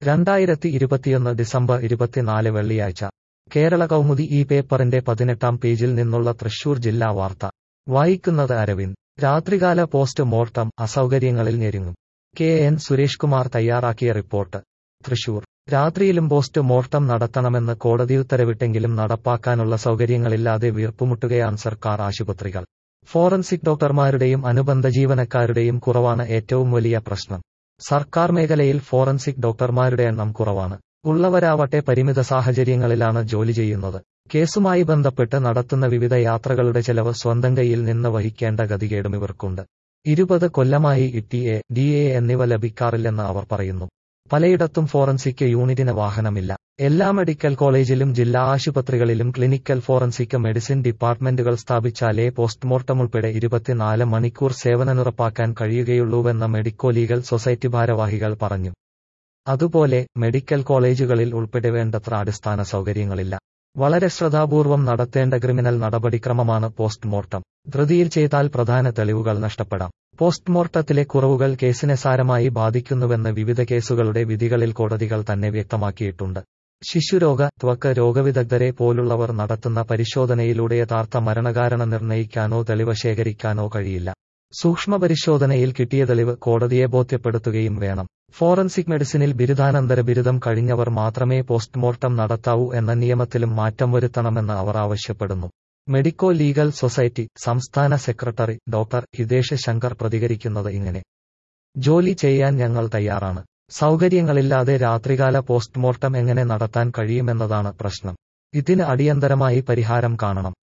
രണ്ടായിരത്തി ഇരുപത്തിയൊന്ന് ഡിസംബർ ഇരുപത്തിനാല് വെള്ളിയാഴ്ച കേരള കൗമുദി ഈ പേപ്പറിന്റെ പതിനെട്ടാം പേജിൽ നിന്നുള്ള തൃശൂർ ജില്ലാ വാർത്ത വായിക്കുന്നത് അരവിന്ദ് രാത്രികാല പോസ്റ്റ് മോർട്ടം അസൗകര്യങ്ങളിൽ ഞെരുങ്ങും കെ എൻ സുരേഷ് കുമാർ തയ്യാറാക്കിയ റിപ്പോർട്ട് തൃശൂർ രാത്രിയിലും പോസ്റ്റ് മോർട്ടം നടത്തണമെന്ന് കോടതി ഉത്തരവിട്ടെങ്കിലും നടപ്പാക്കാനുള്ള സൗകര്യങ്ങളില്ലാതെ വീർപ്പുമുട്ടുകയാണ് സർക്കാർ ആശുപത്രികൾ ഫോറൻസിക് ഡോക്ടർമാരുടെയും അനുബന്ധ ജീവനക്കാരുടെയും കുറവാണ് ഏറ്റവും വലിയ പ്രശ്നം സർക്കാർ മേഖലയിൽ ഫോറൻസിക് ഡോക്ടർമാരുടെ എണ്ണം കുറവാണ് ഉള്ളവരാവട്ടെ പരിമിത സാഹചര്യങ്ങളിലാണ് ജോലി ചെയ്യുന്നത് കേസുമായി ബന്ധപ്പെട്ട് നടത്തുന്ന വിവിധ യാത്രകളുടെ ചെലവ് സ്വന്തം കൈയിൽ നിന്ന് വഹിക്കേണ്ട ഗതികേടും ഇവർക്കുണ്ട് ഇരുപത് കൊല്ലമായി ഇ എ ഡി എ എന്നിവ ലഭിക്കാറില്ലെന്ന് അവർ പറയുന്നു പലയിടത്തും ഫോറൻസിക് യൂണിറ്റിന് വാഹനമില്ല എല്ലാ മെഡിക്കൽ കോളേജിലും ജില്ലാ ആശുപത്രികളിലും ക്ലിനിക്കൽ ഫോറൻസിക് മെഡിസിൻ ഡിപ്പാർട്ട്മെന്റുകൾ സ്ഥാപിച്ചാലേ പോസ്റ്റ്മോർട്ടം ഉൾപ്പെടെ ഇരുപത്തിനാല് മണിക്കൂർ സേവനമുറപ്പാക്കാൻ കഴിയുകയുള്ളൂവെന്ന് മെഡിക്കോ ലീഗൽ സൊസൈറ്റി ഭാരവാഹികൾ പറഞ്ഞു അതുപോലെ മെഡിക്കൽ കോളേജുകളിൽ ഉൾപ്പെടെ വേണ്ടത്ര അടിസ്ഥാന സൗകര്യങ്ങളില്ല വളരെ ശ്രദ്ധാപൂർവം നടത്തേണ്ട ക്രിമിനൽ നടപടിക്രമമാണ് പോസ്റ്റ്മോർട്ടം ധൃതിയിൽ ചെയ്താൽ പ്രധാന തെളിവുകൾ നഷ്ടപ്പെടാം പോസ്റ്റ്മോർട്ടത്തിലെ കുറവുകൾ കേസിനെ സാരമായി ബാധിക്കുന്നുവെന്ന് വിവിധ കേസുകളുടെ വിധികളിൽ കോടതികൾ തന്നെ വ്യക്തമാക്കിയിട്ടുണ്ട് ശിശുരോഗ ത്വക്ക് രോഗവിദഗ്ധരെ പോലുള്ളവർ നടത്തുന്ന പരിശോധനയിലൂടെ യഥാർത്ഥ മരണകാരണം നിർണ്ണയിക്കാനോ തെളിവ് ശേഖരിക്കാനോ കഴിയില്ല സൂക്ഷ്മ പരിശോധനയിൽ കിട്ടിയ തെളിവ് കോടതിയെ ബോധ്യപ്പെടുത്തുകയും വേണം ഫോറൻസിക് മെഡിസിനിൽ ബിരുദാനന്തര ബിരുദം കഴിഞ്ഞവർ മാത്രമേ പോസ്റ്റ്മോർട്ടം നടത്താവൂ എന്ന നിയമത്തിലും മാറ്റം വരുത്തണമെന്ന് അവർ ആവശ്യപ്പെടുന്നു മെഡിക്കോ ലീഗൽ സൊസൈറ്റി സംസ്ഥാന സെക്രട്ടറി ഡോക്ടർ ഹിതേഷ് ശങ്കർ പ്രതികരിക്കുന്നത് ഇങ്ങനെ ജോലി ചെയ്യാൻ ഞങ്ങൾ തയ്യാറാണ് സൗകര്യങ്ങളില്ലാതെ രാത്രികാല പോസ്റ്റ്മോർട്ടം എങ്ങനെ നടത്താൻ കഴിയുമെന്നതാണ് പ്രശ്നം ഇതിന് അടിയന്തരമായി പരിഹാരം കാണണം